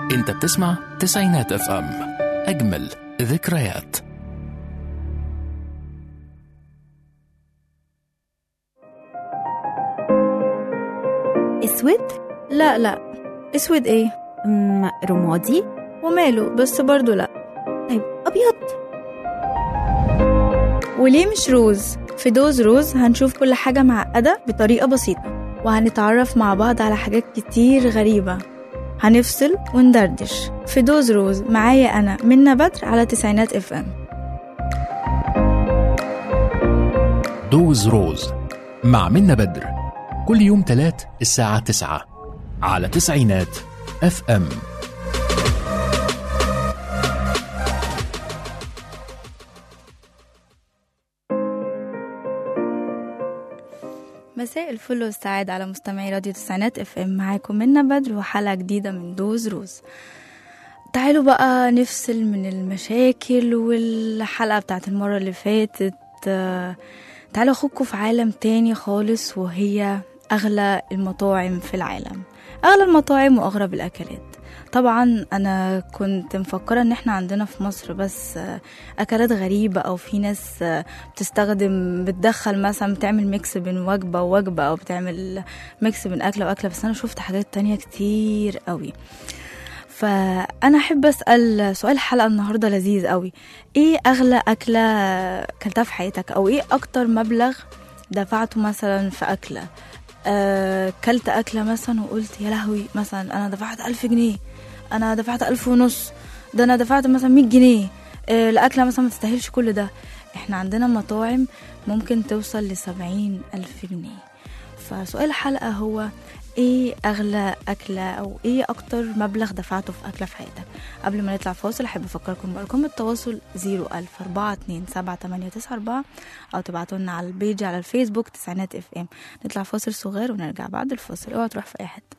انت بتسمع تسعينات اف ام اجمل ذكريات اسود لا لا اسود ايه أم، رمادي وماله بس برضو لا طيب ابيض وليه مش روز في دوز روز هنشوف كل حاجة معقدة بطريقة بسيطة وهنتعرف مع بعض على حاجات كتير غريبة هنفصل وندردش في دوز روز معايا أنا منى بدر على تسعينات اف ام دوز روز مع منى بدر كل يوم تلات الساعة تسعة على تسعينات اف ام مساء الفل والسعادة على مستمعي راديو تسعينات اف ام معاكم منى بدر وحلقة جديدة من دوز روز تعالوا بقى نفصل من المشاكل والحلقة بتاعت المرة اللي فاتت آه، تعالوا اخدكم في عالم تاني خالص وهي اغلى المطاعم في العالم اغلى المطاعم واغرب الاكلات طبعا انا كنت مفكره ان احنا عندنا في مصر بس آه، اكلات غريبه او في ناس آه، بتستخدم بتدخل مثلا بتعمل ميكس بين وجبه ووجبه او بتعمل ميكس بين اكله واكله بس انا شفت حاجات تانية كتير قوي فانا احب اسال سؤال الحلقه النهارده لذيذ قوي ايه اغلى اكله كلتها في حياتك او ايه اكتر مبلغ دفعته مثلا في اكله آه كلت اكله مثلا وقلت يا لهوي مثلا انا دفعت ألف جنيه انا دفعت ألف ونص ده انا دفعت مثلا 100 جنيه آه الاكله مثلا ما تستاهلش كل ده احنا عندنا مطاعم ممكن توصل لسبعين ألف جنيه فسؤال الحلقة هو ايه اغلى اكلة او ايه اكتر مبلغ دفعته في اكلة في حياتك قبل ما نطلع فاصل احب افكركم بارقام التواصل 01000 427 او تبعتوا لنا على البيج على الفيسبوك تسعينات اف ام نطلع فاصل صغير ونرجع بعد الفاصل اوعى تروح في اي حته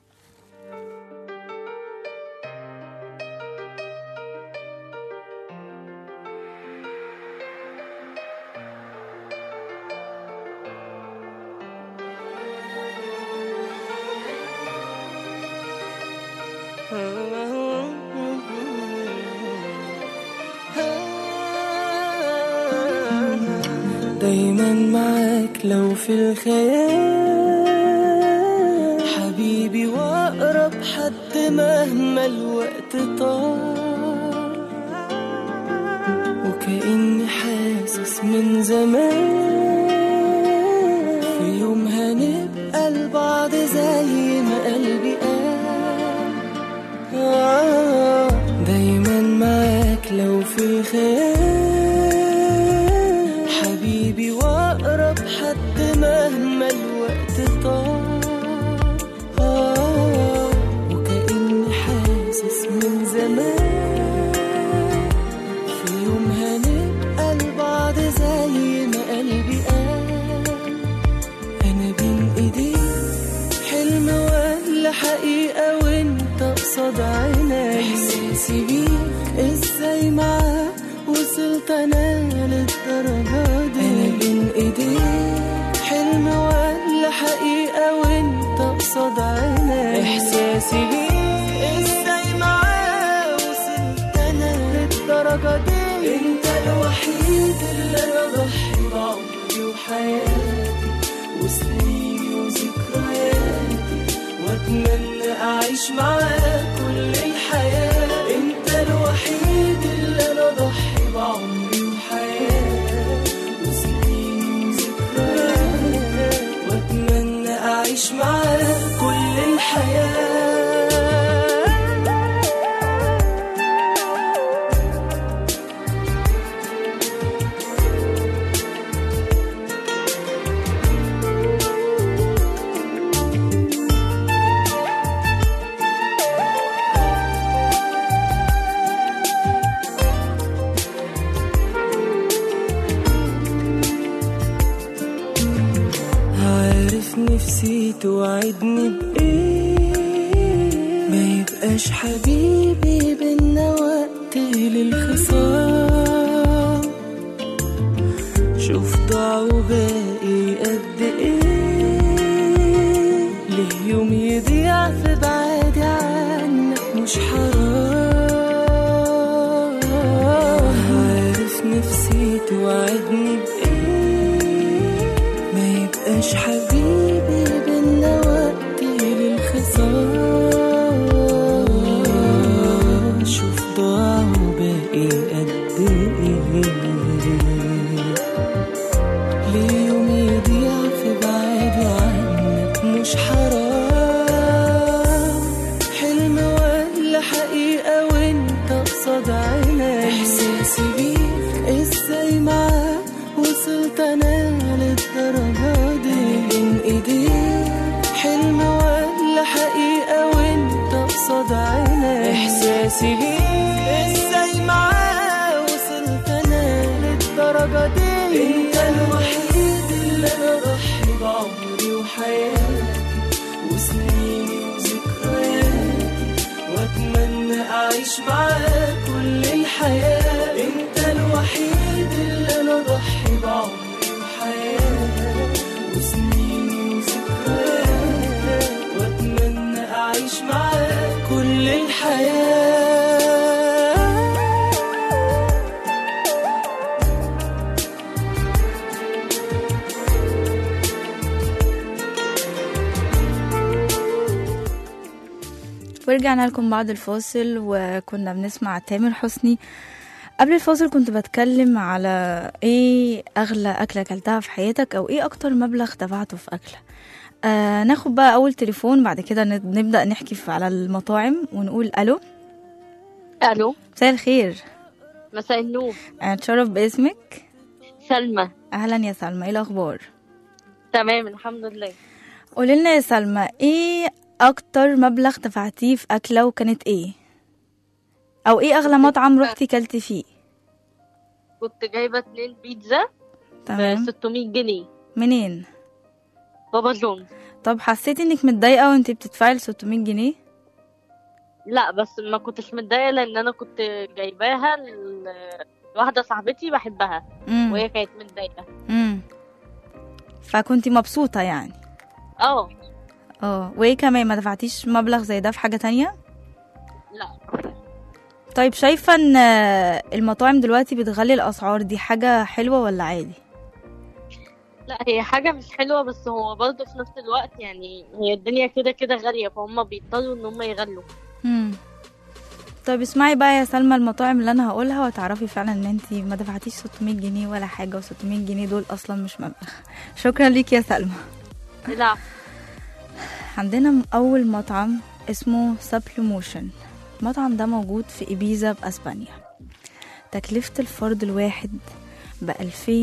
دايما معاك لو في الخيال حبيبي واقرب حد مهما الوقت طال وكأني حاسس من زمان في يوم هنبقى لبعض زي ما قلبي قال آه، دايما معاك لو في الخيال حبيبي واقرب حد مهما الوقت طال آه، وكأني حاسس من زمان في يوم هنبقى لبعض زي ما قلبي قال انا بين ايديك حلم ولا حقيقة وانت قصاد عيني احساسي بيك ازاي معاك وصلت انا للدرجة دي انا بين ايديك حلم ولا حقيقة وانت قصاد عيني احساسي بيك ازاي معاك وصلت انا للدرجة دي انت الوحيد اللي انا ضحي بعمري وحياتي وسنيني وذكرياتي واتمنى اعيش معاك كل الحياة انت الوحيد اللي انا ضحي بعمري وحياتي وسنيني وذكرياتي واتمنى اعيش معاك كل الحياة عارف نفسي توعدني بإيه ما يبقاش حبيبي بينا وقت للخصام شوف ضاع وباقي قد إيه ليه يوم يضيع في بعادي عنك مش مش حرام عارف نفسي توعدني بإيه ما يبقاش حبيبي بينا وقت للخسارة شوف ضاع وباقي قد إيه ليه يوم يضيع في بعادي عنك مش حرام حلم ولا حقيقة وانت قصاد عيني احساسي بيك ازاي معاك وصلت انا للدرجة دي بين ايديك حلم ولا حقيقة وانت قصاد عيني احساسي بيك ازاي معاك وصلت انا للدرجة دي انت الوحيد اللي انا ضحي بعمري وحياتي وسنيني وذكرياتي واتمنى اعيش معاك كل الحياة انت الوحيد اللي انا ضحي بعمري وحياتي وسنيني وذكرياتي واتمنى اعيش معاك كل الحياة ورجعنا لكم بعد الفاصل وكنا بنسمع تامر حسني قبل الفاصل كنت بتكلم على ايه اغلى اكله اكلتها في حياتك او ايه اكتر مبلغ دفعته في اكله آه ناخد بقى اول تليفون بعد كده ن- نبدا نحكي في- على المطاعم ونقول الو الو مساء الخير مساء النور انا اتشرف باسمك سلمى اهلا يا سلمى ايه الاخبار تمام الحمد لله قولي لنا يا سلمى ايه اكتر مبلغ دفعتيه في اكله وكانت ايه او ايه اغلى مطعم رحتي كلتي فيه كنت جايبه اتنين بيتزا ب تمام 600 جنيه منين بابا جونز طب حسيتي انك متضايقه وانتي بتدفعي ال 600 جنيه لا بس ما كنتش متضايقه لان انا كنت جايباها ل- لواحده صاحبتي بحبها امم وهي كانت متضايقه امم فكنتي مبسوطه يعني اه اه وايه كمان ما دفعتيش مبلغ زي ده في حاجه تانية لا طيب شايفه ان آه، المطاعم دلوقتي بتغلي الاسعار دي حاجه حلوه ولا عادي لا هي حاجه مش حلوه بس هو برضه في نفس الوقت يعني هي الدنيا كده كده غاليه فهم بيضطروا ان هم يغلوا امم طيب اسمعي بقى يا سلمى المطاعم اللي انا هقولها وتعرفي فعلا ان انت ما دفعتيش 600 جنيه ولا حاجه و600 جنيه دول اصلا مش مبلغ شكرا ليك يا سلمى لا عندنا م- اول مطعم اسمه سابلوموشن المطعم ده موجود في إبيزا بأسبانيا تكلفة الفرد الواحد ب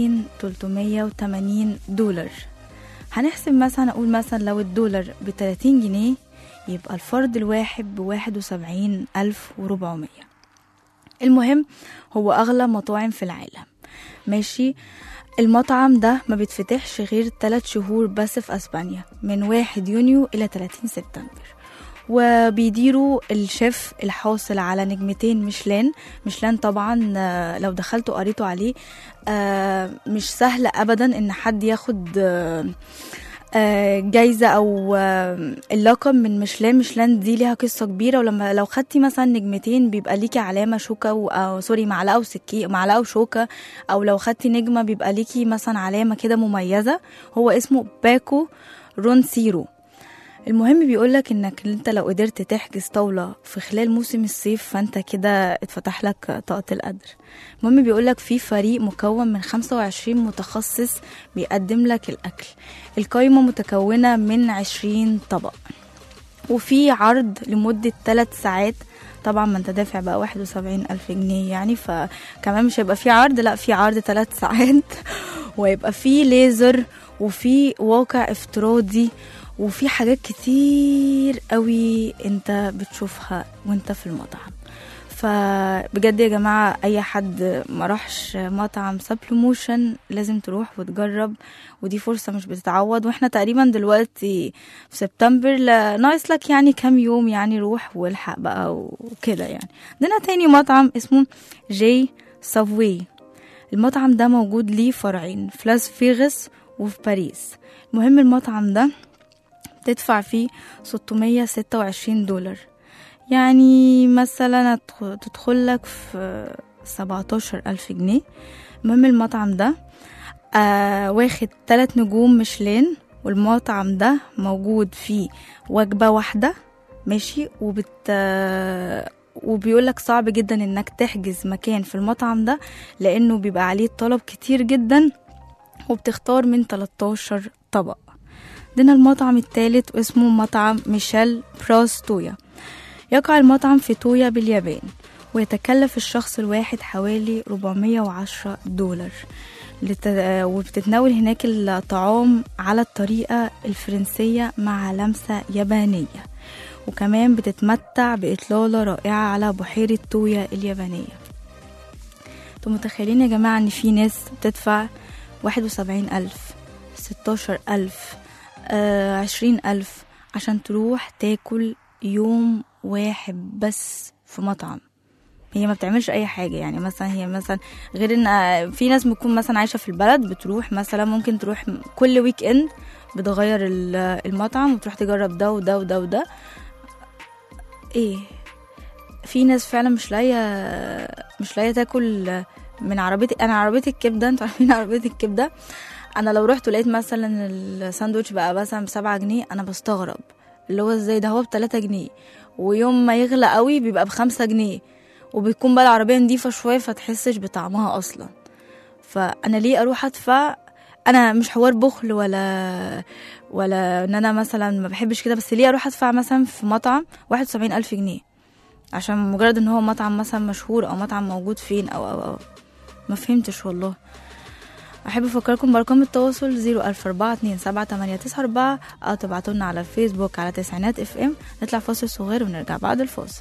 2380 دولار هنحسب مثلا أقول مثلا لو الدولار ب 30 جنيه يبقى الفرد الواحد ب 71400 المهم هو أغلى مطاعم في العالم ماشي المطعم ده ما بيتفتحش غير 3 شهور بس في اسبانيا من 1 يونيو الى 30 سبتمبر وبيديروا الشيف الحاصل على نجمتين ميشلان ميشلان طبعا آه، لو دخلتوا قريتوا عليه آه، مش سهل ابدا ان حد ياخد آه، آه، جايزة أو آه، اللقب من ميشلان ميشلان دي ليها قصة كبيرة ولما لو خدتي مثلا نجمتين بيبقى ليكي علامة شوكة و- أو سوري معلقة وسكي معلقة وشوكة أو لو خدتي نجمة بيبقى ليكي مثلا علامة كده مميزة هو اسمه باكو رون سيرو المهم بيقولك انك انت لو قدرت تحجز طاولة في خلال موسم الصيف فانت كده اتفتح لك طاقة القدر المهم بيقولك في فريق مكون من 25 متخصص بيقدم لك الأكل القايمة متكونة من 20 طبق وفي عرض لمدة 3 ساعات طبعا ما انت دافع بقى 71 ألف جنيه يعني فكمان مش هيبقى في عرض لا في عرض 3 ساعات ويبقى في ليزر وفي واقع افتراضي وفي حاجات كتير قوي انت بتشوفها وانت في المطعم فبجد يا جماعة أي حد ما راحش مطعم سابلوموشن لازم تروح وتجرب ودي فرصة مش بتتعوض واحنا تقريبا دلوقتي في سبتمبر لا- ناقص لك يعني كام يوم يعني روح والحق بقى وكده يعني عندنا تاني مطعم اسمه جي سافوي المطعم ده موجود ليه فرعين في لاس فيغاس وفي باريس المهم المطعم ده تدفع فيه 626 دولار يعني مثلا هتدخ- تدخلك في سبعتاشر ألف جنيه المهم المطعم ده آه واخد تلات نجوم مشلين والمطعم ده موجود فيه وجبة واحدة ماشي وبت آه، وبيقولك صعب جدا انك تحجز مكان في المطعم ده لانه بيبقى عليه طلب كتير جدا وبتختار من 13 طبق عندنا المطعم الثالث واسمه مطعم ميشيل براس تويا يقع المطعم في تويا باليابان ويتكلف الشخص الواحد حوالي 410 دولار لت... وبتتناول هناك الطعام على الطريقة الفرنسية مع لمسة يابانية وكمان بتتمتع بإطلالة رائعة على بحيرة تويا اليابانية انتوا متخيلين يا جماعة ان في ناس بتدفع واحد وسبعين ألف ستاشر ألف آه عشرين ألف عشان تروح تاكل يوم واحد بس في مطعم هي ما بتعملش اي حاجه يعني مثلا هي مثلا غير ان آه، في ناس بتكون مثلا عايشه في البلد بتروح مثلا ممكن تروح كل ويك اند بتغير ال- المطعم وتروح تجرب ده وده وده وده ايه في ناس فعلا مش لاقيه مش لاقيه تاكل من عربيه انا عربيه الكبده انتوا عارفين عربيه الكبده انا لو رحت ولقيت مثلا الساندوتش بقى مثلا بسبعة جنيه انا بستغرب اللي هو ازاي ده هو بتلاتة جنيه ويوم ما يغلى قوي بيبقى بخمسة جنيه وبتكون بقى العربية نضيفة شوية فتحسش بطعمها أصلا فأنا ليه أروح أدفع أنا مش حوار بخل ولا ولا إن أنا مثلا ما بحبش كده بس ليه أروح أدفع مثلا في مطعم واحد وسبعين ألف جنيه عشان مجرد إن هو مطعم مثلا مشهور أو مطعم موجود فين أو أو أو ما فهمتش والله أحب أفكركم بأرقام التواصل زيرو ألف أربعة اتنين سبعة تمانية تسعة أربعة أو تبعتولنا على الفيسبوك على تسعينات اف ام نطلع فاصل صغير ونرجع بعد الفاصل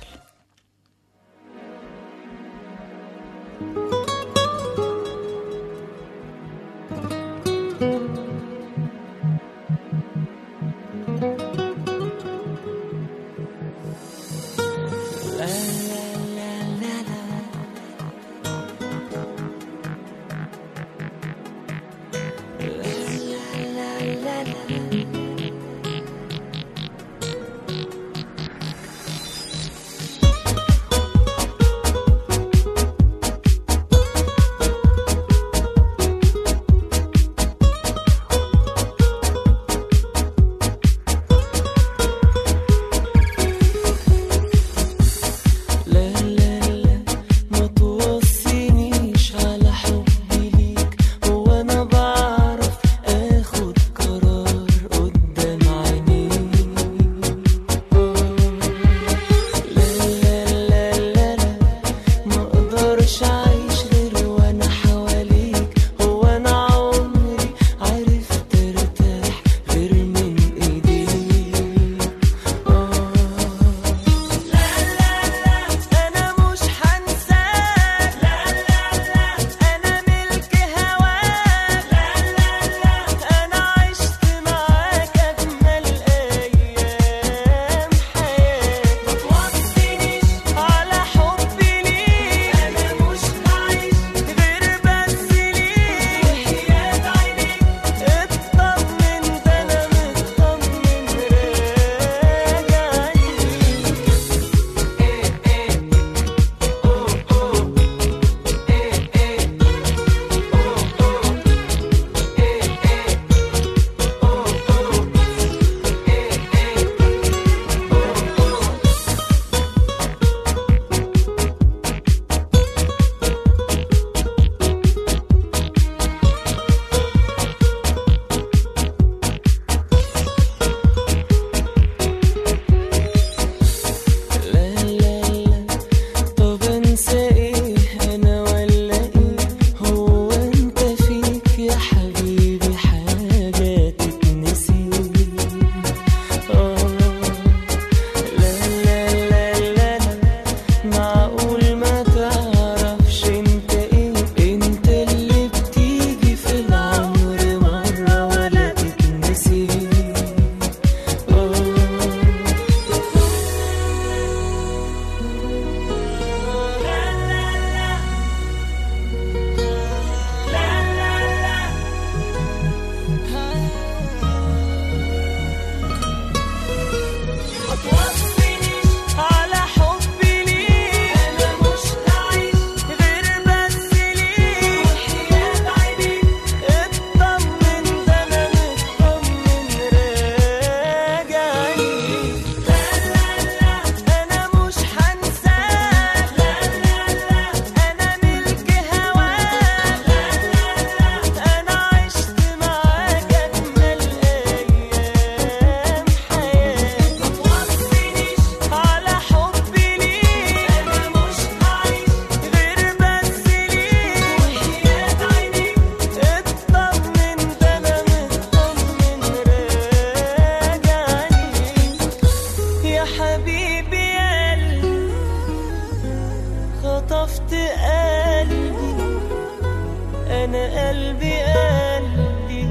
حبيبي قلبي خطفت قلبي انا قلبي قلبي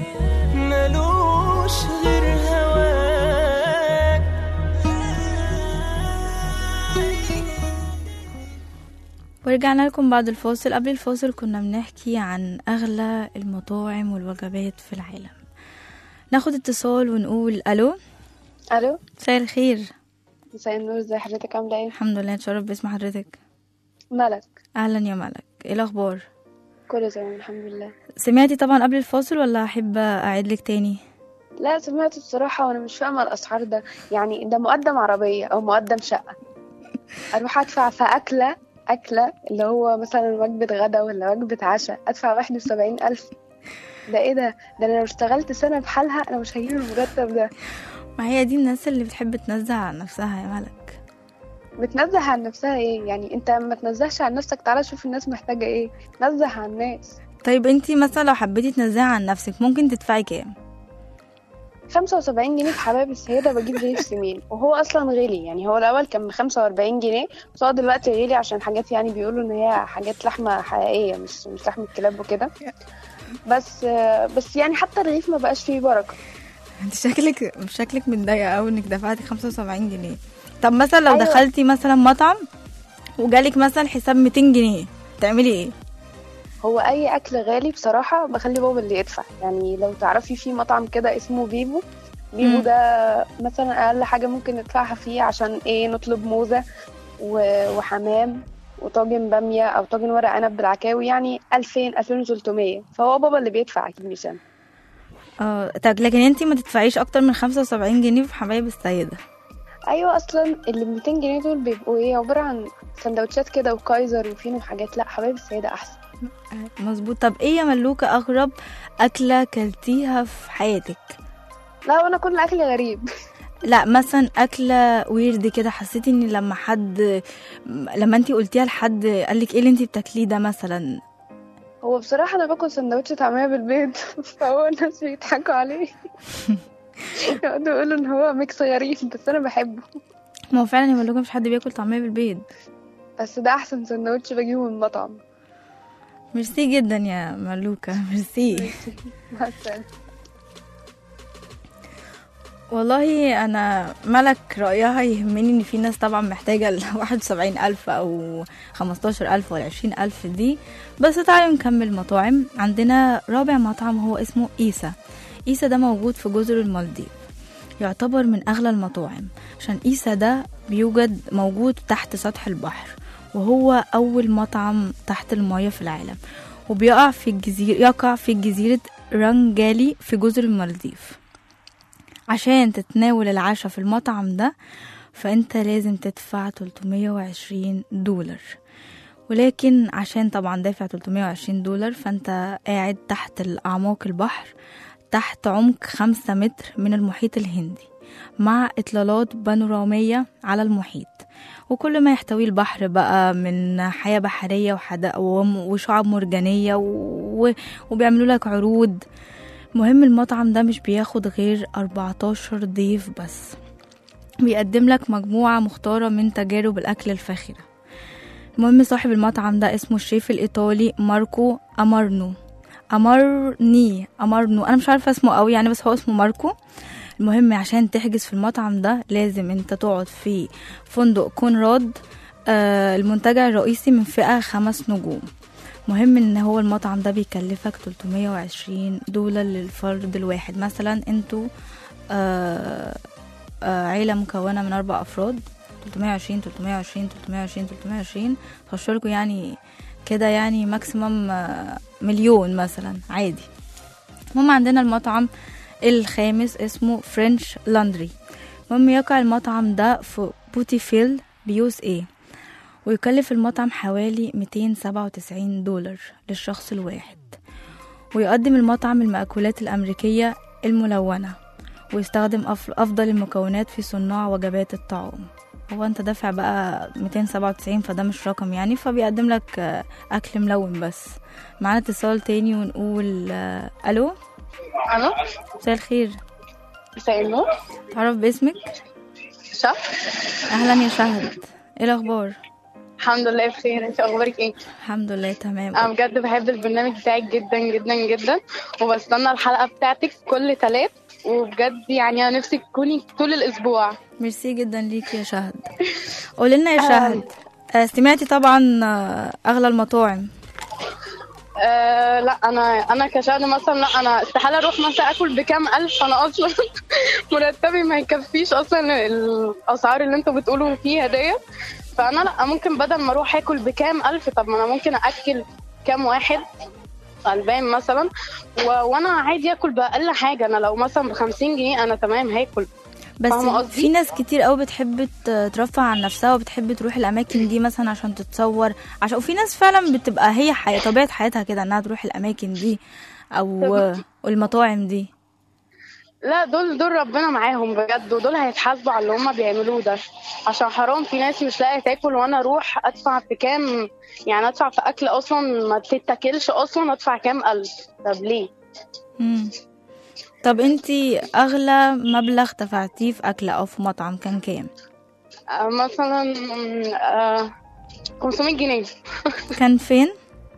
ملوش غير هواك ورجعنا لكم بعد الفاصل قبل الفاصل كنا بنحكي عن أغلى المطاعم والوجبات في العالم ناخد اتصال ونقول ألو الو مساء الخير مساء النور ازي حضرتك عامله ايه الحمد لله اتشرف باسم حضرتك ملك أهلا يا ملك ايه الأخبار كله تمام الحمد لله سمعتي طبعا قبل الفاصل ولا أحب أعيد لك تاني لا سمعت بصراحه وانا مش فاهمه الاسعار ده يعني ده مقدم عربيه او مقدم شقه اروح ادفع في اكله اكله اللي هو مثلا وجبه غدا ولا وجبه عشاء ادفع واحد وسبعين الف ده ايه ده ده انا لو اشتغلت سنه بحالها انا مش هجيب المرتب ده ما هي دي الناس اللي بتحب تنزع عن نفسها يا ملك بتنزه عن نفسها ايه يعني انت ما تنزهش عن نفسك تعالى شوف الناس محتاجه ايه نزه عن الناس طيب انتي مثلا لو حبيتي تنزعي عن نفسك ممكن تدفعي كام 75 جنيه في حبايب السيدة بجيب رغيف سمين وهو أصلا غالي يعني هو الأول كان ب 45 جنيه بس هو دلوقتي غالي عشان حاجات يعني بيقولوا إن هي حاجات لحمة حقيقية مش مش لحمة كلاب وكده بس بس يعني حتى الرغيف ما بقاش فيه بركة انت شكلك شكلك متضايقه قوي انك دفعتي 75 جنيه طب مثلا لو أيوة. دخلتي مثلا مطعم وجالك مثلا حساب 200 جنيه تعملي ايه هو أي أكل غالي بصراحة بخلي بابا اللي يدفع يعني لو تعرفي في مطعم كده اسمه فيفو فيفو مم. ده مثلا أقل حاجة ممكن ندفعها فيه عشان إيه نطلب موزة و- وحمام وطاجن بامية أو طاجن ورق عنب بالعكاوي يعني 2000 2300 فهو بابا اللي بيدفع أكيد مش أنا اه طب لكن انتي ما تدفعيش اكتر من 75 جنيه في حبايب السيده ايوه اصلا اللي 200 جنيه دول بيبقوا ايه عباره عن سندوتشات كده وكايزر وفينو حاجات لا حبايب السيده احسن مظبوط طب ايه يا ملوكه اغرب اكله كلتيها في حياتك لا وانا كل اكلي غريب لا مثلا اكله ويرد كده حسيتي ان لما حد لما انتي قلتيها لحد قالك ايه اللي انتي بتاكليه ده مثلا هو بصراحه انا باكل سندوتش طعميه بالبيض فهو الناس بيضحكوا عليه يقعدوا يقولوا ان هو ميكس غريب بس انا بحبه ما هو فعلا يا ملوكه مش حد بياكل طعميه بالبيض بس ده احسن سندوتش بجيبه من المطعم ميرسي جدا يا ملوكه ميرسي مع السلامة. والله انا ملك رايها يهمني ان في ناس طبعا محتاجه ال 71000 او 15000 ولا 20000 دي بس تعالوا نكمل مطاعم عندنا رابع مطعم هو اسمه ايسا ايسا ده موجود في جزر المالديف يعتبر من اغلى المطاعم عشان ايسا ده بيوجد موجود تحت سطح البحر وهو اول مطعم تحت المياه في العالم وبيقع في الجزيرة يقع في جزيرة رانجالي في جزر المالديف عشان تتناول العشاء في المطعم ده فانت لازم تدفع 320 دولار ولكن عشان طبعا دافع 320 دولار فانت قاعد تحت الأعماق البحر تحت عمق خمسة متر من المحيط الهندي مع إطلالات بانورامية على المحيط وكل ما يحتويه البحر بقى من حياة بحرية وحدائق وم- وشعاب مرجانية و... وبيعملوا لك عروض مهم المطعم ده مش بياخد غير 14 ضيف بس بيقدم لك مجموعة مختارة من تجارب الأكل الفاخرة المهم صاحب المطعم ده اسمه الشيف الإيطالي ماركو أمارنو أمرني أمرنو أنا مش عارفة اسمه قوي يعني بس هو اسمه ماركو المهم عشان تحجز في المطعم ده لازم انت تقعد في فندق كونراد آه المنتجع الرئيسي من فئة خمس نجوم مهم ان هو المطعم ده بيكلفك 320 دولار للفرد الواحد مثلا انتوا آه آه عيلة مكونة من أربع أفراد 320 320 320 320 تخشلكوا يعني كده يعني ماكسيمم آه مليون مثلا عادي المهم عندنا المطعم الخامس اسمه فرنش لاندري المهم يقع المطعم ده في بوتيفيل بيوس ايه ويكلف المطعم حوالي 297 دولار للشخص الواحد ويقدم المطعم المأكولات الأمريكية الملونة ويستخدم أف- أفضل المكونات في صناع وجبات الطعام هو انت دافع بقى 297 فده مش رقم يعني فبيقدم لك آه، اكل ملون بس معانا اتصال تاني ونقول آه، الو الو مساء الخير مساء النور تعرف باسمك شهر اهلا يا شهد ايه الاخبار الحمد لله بخير انت اخبارك ايه الحمد لله تمام انا بجد بحب البرنامج بتاعك جدا جدا جدا وبستنى الحلقه بتاعتك كل تلات وبجد يعني انا نفسي تكوني طول الاسبوع ميرسي جدا ليك يا شهد قولي لنا يا شهد آه، سمعتي طبعا آه، اغلى المطاعم أه لا انا انا كشهد مثلا لا انا استحاله اروح مثلا اكل بكام الف انا اصلا مرتبي ما يكفيش اصلا الاسعار اللي انتوا بتقولوا فيها ديت فانا لا ممكن بدل ما اروح اكل بكام الف طب ما انا ممكن اكل كام واحد غلبان مثلا و... وانا عادي اكل باقل حاجه انا لو مثلا ب 50 جنيه انا تمام هاكل بس فاهمة قصدي؟ في ناس كتير قوي بتحب ت- ترفع عن نفسها وبتحب تروح الاماكن دي مثلا عشان تتصور عشان وفي ناس فعلا بتبقى هي حي... طبيعه حياتها كده انها تروح الاماكن دي او المطاعم دي لا دول دول ربنا معاهم بجد ودول هيتحاسبوا على اللي هم بيعملوه ده عشان حرام في ناس مش لاقيه تاكل وانا اروح ادفع في كام يعني ادفع في اكل اصلا ما تتاكلش اصلا ادفع كام الف طب ليه مم. طب انتي اغلى مبلغ دفعتيه في اكل او في مطعم كان كام آه مثلا آه 500 جنيه كان فين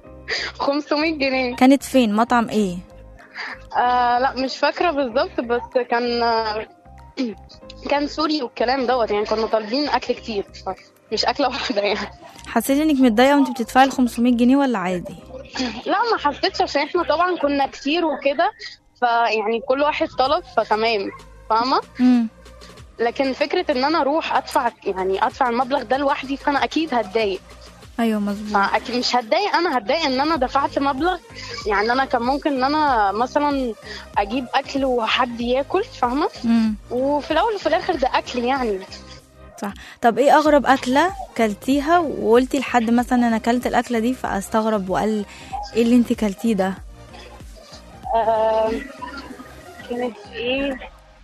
500 جنيه كانت فين مطعم ايه آه لا مش فاكره بالظبط بس كان آه كان سوري والكلام دوت يعني كنا طالبين اكل كتير مش اكله واحده يعني حسيتي انك متضايقه وانت بتدفعي ال 500 جنيه ولا عادي لا ما حسيتش عشان احنا طبعا كنا كتير وكده فيعني كل واحد طلب فتمام فاهمه امم لكن فكره ان انا اروح ادفع يعني ادفع المبلغ ده لوحدي فانا اكيد هتضايق ايوه مظبوط فاكيد مش هتضايق انا هتضايق ان انا دفعت مبلغ يعني انا كان ممكن ان انا مثلا اجيب اكل وحد ياكل فاهمه امم وفي الاول وفي الاخر ده اكل يعني صح طب ايه اغرب اكله كلتيها وقلتي لحد مثلا انا اكلت الاكله دي فاستغرب وقال ايه اللي انت كلتيه ده آم، كانت ايه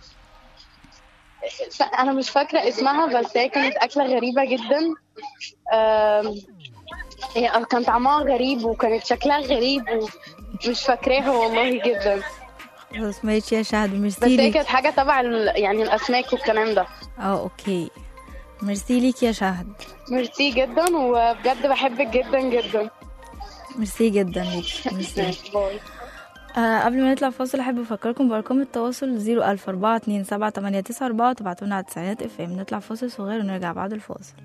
ف- انا مش فاكره اسمها بس هي كانت اكله غريبه جدا آم، هي كان طعمها غريب وكانت شكلها غريب ومش فاكراها والله جدا خلاص ماشي يا شهد بس ميرسي هي ليك كانت حاجه تبع ال- يعني الاسماك والكلام ده اه اوكي ميرسي ليك يا شهد ميرسي جدا وبجد بحبك جدا جدا ميرسي جدا ليك ميرسي باي آه قبل ما نطلع فاصل احب افكركم بارقام التواصل 004278994 وتبعتونا على تسعينات اف ام نطلع فاصل صغير ونرجع بعد الفاصل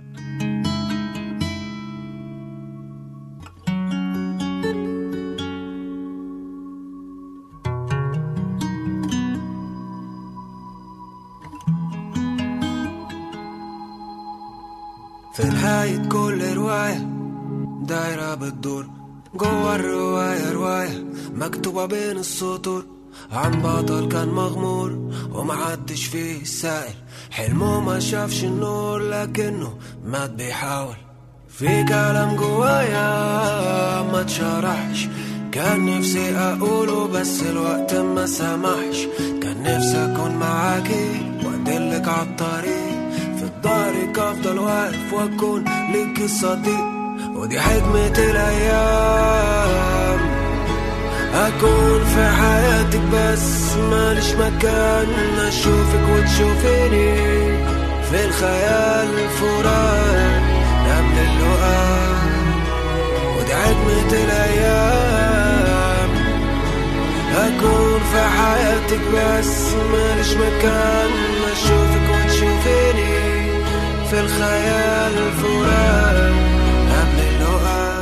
في نهاية كل رواية دايرة بتدور جوا الرواية رواية مكتوبة بين السطور عن بطل كان مغمور ومحدش فيه سائل حلمه ما شافش النور لكنه مات بيحاول في كلام جوايا ما اتشرحش كان نفسي اقوله بس الوقت ما سمحش كان نفسي اكون معاكي وادلك عالطريق في ظهرك افضل واقف واكون ليكي صديق ودي حكمة الايام اكون في حياتك بس ماليش مكان اشوفك وتشوفيني في الخيال فراق قبل اللقاء ودي حكمة الايام اكون في حياتك بس ماليش مكان اشوفك وتشوفيني في الخيال فراق قبل اللقاء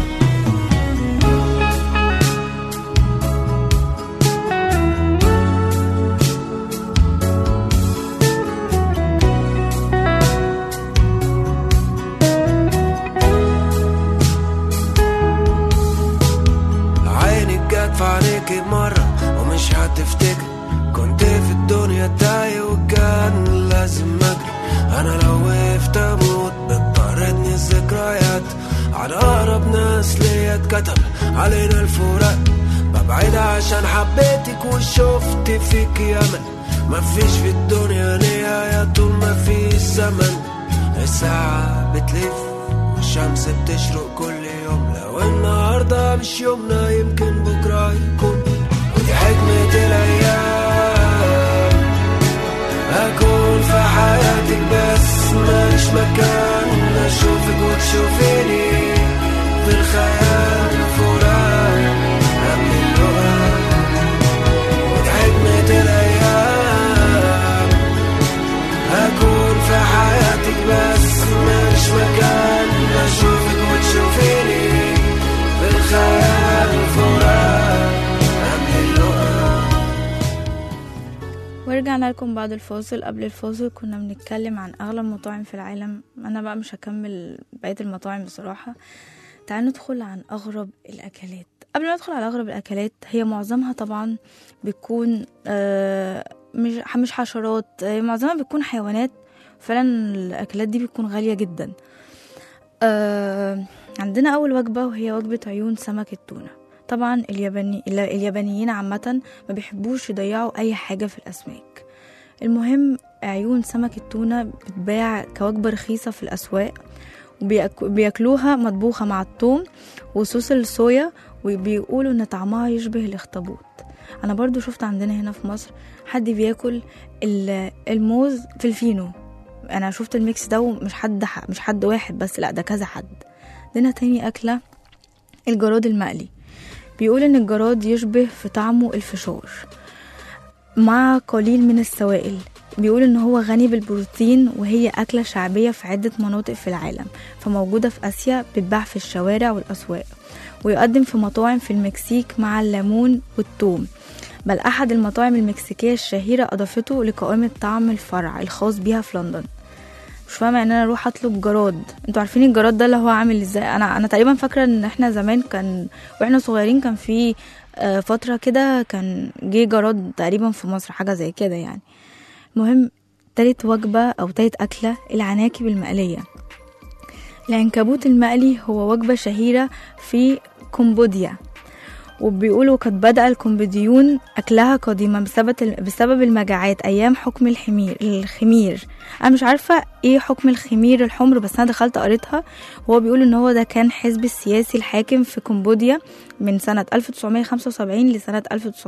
عينك جت في عينيكي مرة ومش هتفتكر كنت في الدنيا تايه وكان لازم اجري انا لو وقفت اموت بتطردني الذكريات على اقرب ناس ليا اتكتب علينا الفراق ببعد عشان حبيتك وشفت فيك امل مفيش في الدنيا نهاية طول ما في زمن الساعة بتلف والشمس بتشرق كل يوم لو النهاردة مش يومنا يمكن بكرة يكون ودي حكمة الأيام أكون في حياتك ورجعنا لكم بعد الفاصل قبل الفاصل كنا بنتكلم عن أغلى المطاعم في العالم أنا بقى مش هكمل بقية المطاعم بصراحة تعالوا ندخل عن أغرب الأكلات قبل ما ندخل على أغرب الأكلات هي معظمها طبعا بتكون آه، مش مش حشرات آه، معظمها بتكون حيوانات فعلا الأكلات دي بتكون غالية جدا آه، عندنا أول وجبة وهي وجبة عيون سمك التونة طبعا الياباني اليابانيين عامة ما بيحبوش يضيعوا أي حاجة في الأسماك المهم عيون سمك التونة بتباع كوجبة رخيصة في الأسواق وبياكلوها مطبوخة مع الثوم وصوص الصويا وبيقولوا إن طعمها يشبه الأخطبوط أنا برضو شفت عندنا هنا في مصر حد بياكل ال- الموز في الفينو أنا شفت الميكس ده ومش حد مش حد واحد بس لأ ده كذا حد عندنا تاني أكلة الجراد المقلي بيقول ان الجراد يشبه في طعمه الفشار مع قليل من السوائل بيقول ان هو غني بالبروتين وهي اكله شعبيه في عده مناطق في العالم فموجوده في اسيا بتتباع في الشوارع والاسواق ويقدم في مطاعم في المكسيك مع الليمون والثوم بل احد المطاعم المكسيكيه الشهيره اضافته لقائمه طعم الفرع الخاص بيها في لندن مش فاهمه ان انا اروح اطلب جراد انتوا عارفين الجراد ده اللي هو عامل ازاي انا انا تقريبا فاكره ان احنا زمان كان واحنا صغيرين كان في آه، فتره كده كان جه جراد تقريبا في مصر حاجه زي كده يعني المهم تالت وجبه او تالت اكله العناكب المقليه العنكبوت المقلي هو وجبه شهيره في كمبوديا وبيقولوا قد بدأ الكمبوديون أكلها قديما بسبب بسبب المجاعات أيام حكم الحمير الخمير أنا مش عارفة إيه حكم الخمير الحمر بس أنا دخلت قريتها وهو بيقول إن هو ده كان حزب السياسي الحاكم في كمبوديا من سنة 1975 لسنة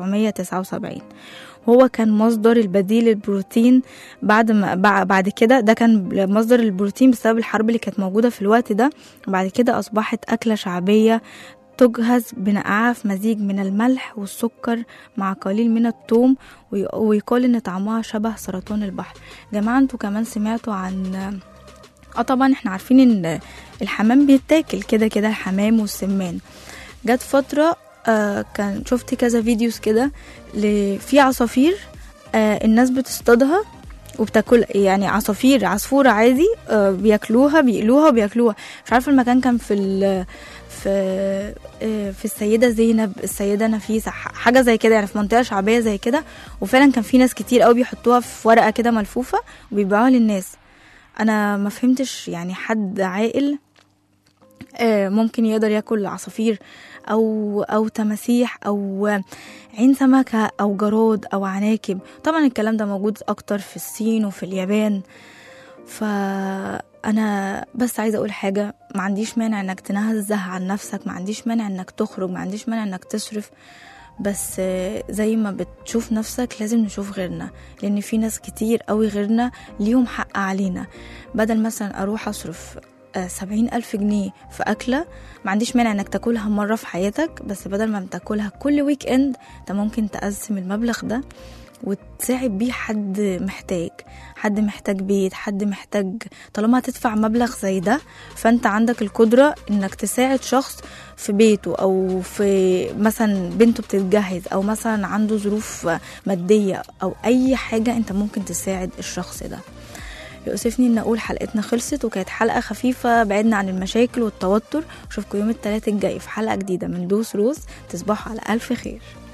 1979 وهو كان مصدر البديل للبروتين بعد ما بع- بعد كده ده كان مصدر البروتين بسبب الحرب اللي كانت موجودة في الوقت ده وبعد كده أصبحت أكلة شعبية تجهز بنقعها في مزيج من الملح والسكر مع قليل من الثوم وي- ويقال ان طعمها شبه سرطان البحر جماعة انتوا كمان سمعتوا عن اه طبعا احنا عارفين ان الحمام بيتاكل كده كده الحمام والسمان جت فترة آه كان شفت كذا فيديوز كده ل- في عصافير آه الناس بتصطادها وبتاكل يعني عصافير عصفورة عادي آه بياكلوها بيقلوها وبياكلوها مش عارفة المكان كان في ال في آه، في السيدة زينب السيدة نفيسة ح- حاجة زي كده يعني في منطقة شعبية زي كده وفعلا كان في ناس كتير قوي بيحطوها في ورقة كده ملفوفة وبيبيعوها للناس انا ما فهمتش يعني حد عاقل آه، ممكن يقدر ياكل عصافير او او تماسيح او عين سمكة او جراد او عناكب طبعا الكلام ده موجود اكتر في الصين وفي اليابان فانا بس عايزه اقول حاجه ما عنديش مانع انك تنزه عن نفسك ما عنديش مانع انك تخرج ما عنديش مانع انك تصرف بس آه، زي ما بتشوف نفسك لازم نشوف غيرنا لان في ناس كتير قوي غيرنا ليهم حق علينا بدل مثلا اروح اصرف سبعين ألف جنيه في أكلة ما عنديش مانع إنك تاكلها مرة في حياتك بس بدل ما تاكلها كل ويك إند أنت ممكن تقسم المبلغ ده وتساعد بيه حد محتاج حد محتاج بيت حد محتاج طالما هتدفع مبلغ زي ده فانت عندك القدرة انك تساعد شخص في بيته او في مثلا بنته بتتجهز او مثلا عنده ظروف مادية او اي حاجة انت ممكن تساعد الشخص ده يؤسفني ان اقول حلقتنا خلصت وكانت حلقة خفيفة بعدنا عن المشاكل والتوتر اشوفكم يوم الثلاث الجاي في حلقة جديدة من دوس روز تصبحوا على الف خير